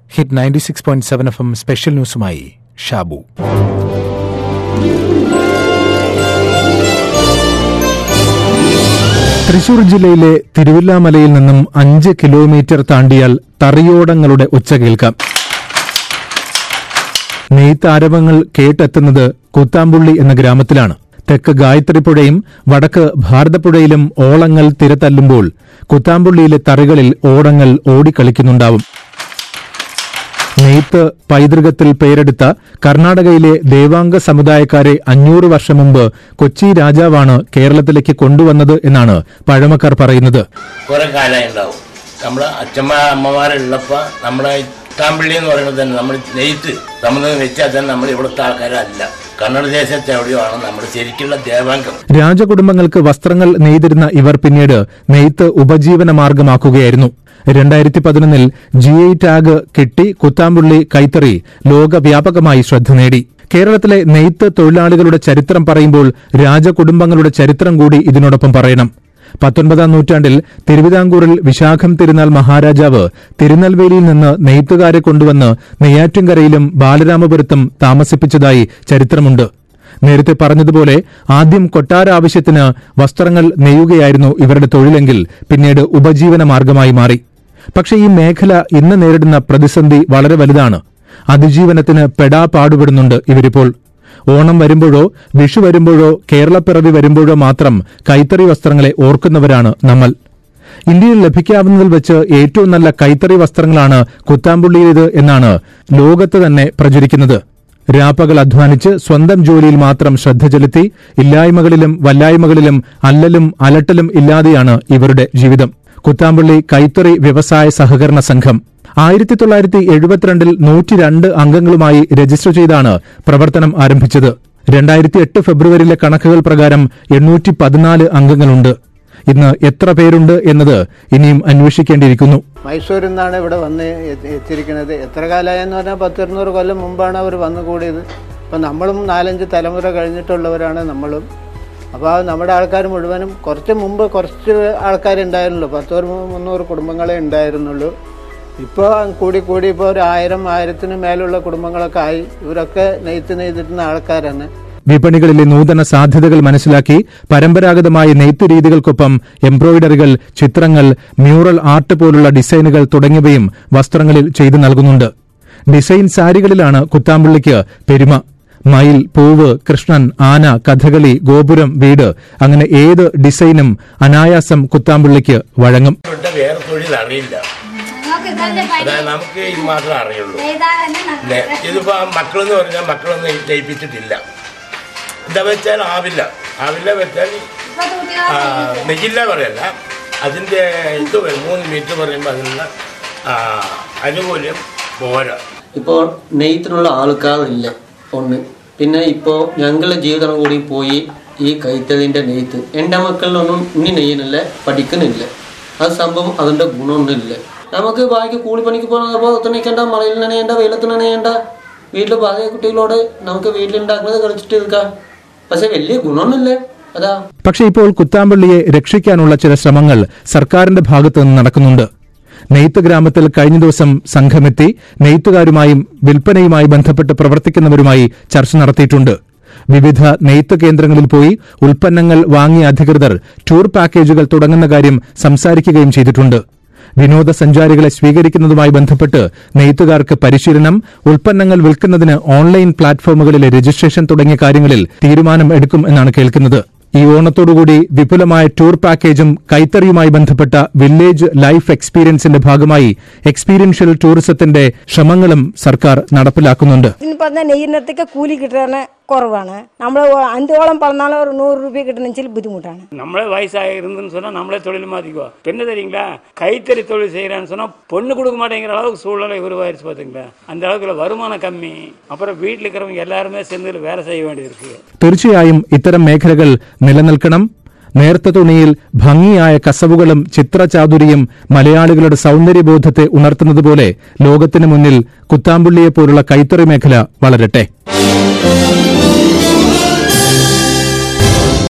Hit ninety six point seven F M special ന്യൂസുമായി ഷാബു തൃശൂർ ജില്ലയിലെ തിരുവില്ലാമലയിൽ നിന്നും അഞ്ച് കിലോമീറ്റർ താണ്ടിയാൽ തറിയോടങ്ങളുടെ ഒച്ച കേൾക്കാം നെയ്ത്താരവങ്ങൾ കേട്ടെത്തുന്നത് കൂത്താമ്പുള്ളി എന്ന ഗ്രാമത്തിലാണ് തെക്ക് ഗായത്രിപ്പുഴയും വടക്ക് ഭാരതപ്പുഴയിലും ഓളങ്ങൾ തിരതല്ലുമ്പോൾ കുത്താമ്പുള്ളിയിലെ തറികളിൽ ഓടങ്ങൾ ഓടിക്കളിക്കുന്നുണ്ടാവും നെയ്ത്ത് പൈതൃകത്തിൽ പേരെടുത്ത കർണാടകയിലെ ദേവാംഗ സമുദായക്കാരെ അഞ്ഞൂറ് വർഷം മുമ്പ് കൊച്ചി രാജാവാണ് കേരളത്തിലേക്ക് കൊണ്ടുവന്നത് എന്നാണ് പഴമക്കാർ പറയുന്നത് കുറെ കാലമായി ഉണ്ടാവും നമ്മൾ അച്ഛമ്മ അമ്മമാരുള്ളപ്പോൾ നമ്മുടെ ഇട്ടാമ്പള്ളി എന്ന് പറയുന്നത് തന്നെ നമ്മൾ നെയ്ത്ത് നമ്മൾ വെച്ചാൽ തന്നെ നമ്മൾ ഇവിടുത്തെ ആൾക്കാരല്ല കന്നഡ ദേശത്തെ എവിടെയോ ആണ് നമ്മുടെ ശരിക്കുള്ള ദേവാംഗം രാജകുടുംബങ്ങൾക്ക് വസ്ത്രങ്ങൾ നെയ്തിരുന്ന ഇവർ പിന്നീട് നെയ്ത്ത് ഉപജീവന മാർഗമാക്കുകയായിരുന്നു രണ്ടായിരത്തി പതിനൊന്നിൽ ജി ഐ ടാഗ് കിട്ടി കുത്താമ്പുള്ളി കൈത്തറി ലോകവ്യാപകമായി ശ്രദ്ധ നേടി കേരളത്തിലെ നെയ്ത്ത് തൊഴിലാളികളുടെ ചരിത്രം പറയുമ്പോൾ രാജകുടുംബങ്ങളുടെ ചരിത്രം കൂടി ഇതിനോടൊപ്പം പറയണം പത്തൊൻപതാം നൂറ്റാണ്ടിൽ തിരുവിതാംകൂറിൽ വിശാഖം തിരുനാൾ മഹാരാജാവ് തിരുനെൽവേലിയിൽ നിന്ന് നെയ്ത്തുകാരെ കൊണ്ടുവന്ന് നെയ്യാറ്റിൻകരയിലും ബാലരാമപുരത്തും താമസിപ്പിച്ചതായി ചരിത്രമുണ്ട് നേരത്തെ പറഞ്ഞതുപോലെ ആദ്യം കൊട്ടാര ആവശ്യത്തിന് വസ്ത്രങ്ങൾ നെയ്യുകയായിരുന്നു ഇവരുടെ തൊഴിലെങ്കിൽ പിന്നീട് ഉപജീവന മാർഗമായി മാറി പക്ഷേ ഈ മേഖല ഇന്ന് നേരിടുന്ന പ്രതിസന്ധി വളരെ വലുതാണ് അതിജീവനത്തിന് പെടാ പാടുപെടുന്നുണ്ട് ഇവരിപ്പോൾ ഓണം വരുമ്പോഴോ വിഷു വരുമ്പോഴോ കേരളപ്പിറവി വരുമ്പോഴോ മാത്രം കൈത്തറി വസ്ത്രങ്ങളെ ഓർക്കുന്നവരാണ് നമ്മൾ ഇന്ത്യയിൽ ലഭിക്കാവുന്നതിൽ വെച്ച് ഏറ്റവും നല്ല കൈത്തറി വസ്ത്രങ്ങളാണ് കുത്താമ്പുള്ളിയിലേത് എന്നാണ് ലോകത്ത് തന്നെ പ്രചരിക്കുന്നത് രാപ്പകൽ അധ്വാനിച്ച് സ്വന്തം ജോലിയിൽ മാത്രം ശ്രദ്ധ ചെലുത്തി ഇല്ലായ്മകളിലും വല്ലായ്മകളിലും അല്ലലും അലട്ടലും ഇല്ലാതെയാണ് ഇവരുടെ ജീവിതം കുത്താമ്പള്ളി കൈത്തറി വ്യവസായ സഹകരണ സംഘം ആയിരത്തി തൊള്ളായിരത്തി എഴുപത്തിരണ്ടിൽ നൂറ്റിരണ്ട് അംഗങ്ങളുമായി രജിസ്റ്റർ ചെയ്താണ് പ്രവർത്തനം ആരംഭിച്ചത് രണ്ടായിരത്തി എട്ട് ഫെബ്രുവരിയിലെ കണക്കുകൾ പ്രകാരം എണ്ണൂറ്റി പതിനാല് അംഗങ്ങളുണ്ട് ഇന്ന് എത്ര പേരുണ്ട് എന്നത് ഇനിയും അന്വേഷിക്കേണ്ടിയിരിക്കുന്നു മൈസൂരിൽ നിന്നാണ് ഇവിടെ വന്ന് എത്തി- എത്തിയിരിക്കുന്നത് എത്ര കാലമായെന്ന് പറഞ്ഞാൽ പത്തിരുന്നൂറ് കൊല്ലം മുമ്പാണ് അവർ വന്നു കൂടിയത് അപ്പം നമ്മളും നാലഞ്ച് തലമുറ കഴിഞ്ഞിട്ടുള്ളവരാണ് നമ്മളും അപ്പോൾ നമ്മുടെ ആൾക്കാർ മുഴുവനും കുറച്ച് മുമ്പ് കുറച്ച് ആൾക്കാരുണ്ടായിരുന്നുള്ളൂ പത്തൂറ് മുന്നൂറ് കുടുംബങ്ങളെ ഉണ്ടായിരുന്നുള്ളൂ ഇപ്പോൾ കൂടി കൂടി ഇപ്പോൾ ഒരു ആയിരം ആയിരത്തിന് മേലുള്ള കുടുംബങ്ങളൊക്കെ ആയി ഇവരൊക്കെ നെയ്ത്ത് നെയ്തിരുന്ന ആൾക്കാരാണ് വിപണികളിലെ നൂതന സാധ്യതകൾ മനസ്സിലാക്കി പരമ്പരാഗതമായ നെയ്ത്ത് രീതികൾക്കൊപ്പം എംബ്രോയിഡറികൾ ചിത്രങ്ങൾ മ്യൂറൽ ആർട്ട് പോലുള്ള ഡിസൈനുകൾ തുടങ്ങിയവയും വസ്ത്രങ്ങളിൽ ചെയ്തു നൽകുന്നുണ്ട് ഡിസൈൻ സാരികളിലാണ് കുത്താമ്പള്ളിക്ക് പെരുമ മയിൽ പൂവ് കൃഷ്ണൻ ആന കഥകളി ഗോപുരം വീട് അങ്ങനെ ഏത് ഡിസൈനും അനായാസം കുത്താമ്പള്ളിക്ക് വഴങ്ങും ഇവിടെ വേറെ തൊഴിൽ അറിയില്ല നമുക്ക് ഇതല്ലേ പണി അതായത് നമുക്ക് ഇത് മാത്രമേ അറിയുള്ളൂ ചെയ്താൽ തന്നെ നെ- നടക്കും. ഇതിപ്പോ മക്കളെന്ന് പറഞ്ഞാൽ മക്കളൊന്നും ലയിപ്പിച്ചിട്ടില്ല എന്താ വെച്ചാൽ ആവില്ല ആവില്ല വെച്ചാൽ ഇപ്പൊ കുട്ടികൾ ആ, നെയ്യില്ല പറയല്ല അതിൻ്റെ ഇത് വരും മൂന്ന് മീറ്റർ പറയുമ്പോൾ അതിനുള്ള ആ, ആനുകൂല്യം പോരാ ഇപ്പോൾ നെയ്ത്തിനുള്ള ആൾക്കാരില്ല ഒന്ന് പിന്നെ ഇപ്പോൾ ഞങ്ങളുടെ ജീവിതം കൂടി പോയി ഈ കൈത്തതിൻ്റെ നെയ്ത്ത് എൻ്റെ മക്കളിലൊന്നും ഇനി നെയ്യുന്നില്ല പഠിക്കുന്നില്ല അത് സംഭവം അതിൻ്റെ ഗുണമൊന്നുമില്ല നമുക്ക് ബാക്കി കൂലിപ്പണിക്ക് പോകുമ്പോൾ ഒത്ത് നിൽക്കേണ്ട മഴയിൽ നനയേണ്ട വെയിലത്ത് നനയേണ്ട വീട്ടിൽ ബാക്കി കുട്ടികളോട് നമുക്ക് വീട്ടിലുണ്ടാക്കുന്നത് കളിച്ചിട്ട് നിൽക്കാം പക്ഷെ വലിയ ഗുണമൊന്നുമില്ല അതാ പക്ഷേ ഇപ്പോൾ കുത്താമ്പള്ളിയെ രക്ഷിക്കാനുള്ള ചില ശ്രമങ്ങൾ സർക്കാരിന്റെ ഭാഗത്തു നിന്ന് നടക്കുന്നുണ്ട് നെയ്ത്ത് ഗ്രാമത്തിൽ കഴിഞ്ഞ ദിവസം സംഘമെത്തി നെയ്ത്തുകാരുമായും വിൽപ്പനയുമായി ബന്ധപ്പെട്ട് പ്രവർത്തിക്കുന്നവരുമായി ചർച്ച നടത്തിയിട്ടുണ്ട് വിവിധ നെയ്ത്ത് കേന്ദ്രങ്ങളിൽ പോയി ഉൽപ്പന്നങ്ങൾ വാങ്ങിയ അധികൃതർ ടൂർ പാക്കേജുകൾ തുടങ്ങുന്ന കാര്യം സംസാരിക്കുകയും ചെയ്തിട്ടുണ്ട് വിനോദസഞ്ചാരികളെ സ്വീകരിക്കുന്നതുമായി ബന്ധപ്പെട്ട് നെയ്ത്തുകാർക്ക് പരിശീലനം ഉൽപ്പന്നങ്ങൾ വിൽക്കുന്നതിന് ഓൺലൈൻ പ്ലാറ്റ്ഫോമുകളിലെ രജിസ്ട്രേഷൻ തുടങ്ങിയ കാര്യങ്ങളിൽ തീരുമാനം എടുക്കും എന്നാണ് കേൾക്കുന്നത് ഈ ഓണത്തോടുകൂടി വിപുലമായ ടൂർ പാക്കേജും കൈത്തറിയുമായി ബന്ധപ്പെട്ട വില്ലേജ് ലൈഫ് എക്സ്പീരിയൻസിന്റെ ഭാഗമായി എക്സ്പീരിയൻഷ്യൽ ടൂറിസത്തിന്റെ ശ്രമങ്ങളും സർക്കാർ നടപ്പിലാക്കുന്നുണ്ട് ഇതിന് പറഞ്ഞാൽ നെയ്യുന്നിടത്തേക്ക് കൂലി കിട്ടാൻ കുറവാണ് നമ്മൾ അഞ്ചോളം പറഞ്ഞാലും ஒரு நூறு ரூபாய் கிட்டணுச்சு புத்திமுட்டாണ് நம்மளே வயசாக இருந்துன்னு சொன்னால் நம்மளே தொழில் மாற்றிக்குவோம் என்ன தெரியுங்களா கைத்தறி தொழில் செய்கிறான்னு சொன்னால் பொண்ணு கொடுக்க மாட்டேங்கிற அளவுக்கு சூழ்நிலை உருவாயிருச்சு பார்த்துங்களா அந்த அளவுக்கு வருமானம் கம்மி அப்புறம் வீட்டில் இருக்கிறவங்க எல்லாருமே சேர்ந்து இதுல வேலை செய்ய வேண்டியது இருக்குது തീർച്ചയായും ഇത്തരം മേഖലകൾ നിലനിൽക്കണം നേർത്ത തുണിയിൽ ഭംഗിയായ കസവുകളും ചിത്രചാതുരിയും മലയാളികളുടെ സൗന്ദര്യബോധത്തെ ഉണർത്തുന്നതുപോലെ ലോകത്തിന് മുന്നിൽ കുത്താമ്പുള്ളിയെപ്പോലുള്ള കൈത്തറി മേഖല വളരട്ടെ